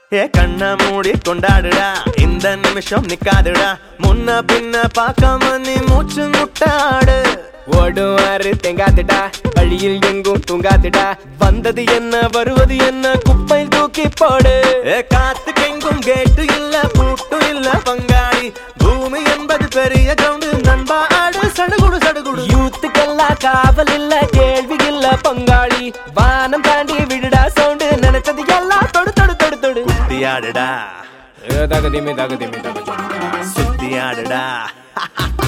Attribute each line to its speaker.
Speaker 1: ஏ கண்ண மூடி கொண்டாடுடா இந்த நிமிஷம் நிக்காதுடா முன்ன பின்ன பார்க்காம நீ மூச்சு முட்டாடு
Speaker 2: ஓடுவாரு தெங்காதுடா வழியில் எங்கும் தூங்காதுடா வந்தது என்ன வருவது என்ன குப்பை தூக்கி போடு
Speaker 1: ஏ காத்துக்கெங்கும் கேட்டு இல்ல பூட்டு இல்ல பங்காளி பூமி என்பது பெரிய கிரவுண்டு நண்பா ஆடு சடுகுடு சடுகுடு
Speaker 2: யூத்துக்கெல்லாம் காவல் இல்ல கேள்வி இல்ல பங்காளி வானம் தாண்டி விடுடா சவுண்டு நினைச்சது எல்லாம் தொடு தொடு தொடு தொடு
Speaker 1: சுத்தியாடுடா
Speaker 2: தகுதிமே தகுதிமே தகுதி
Speaker 1: சுத்தியாடுடா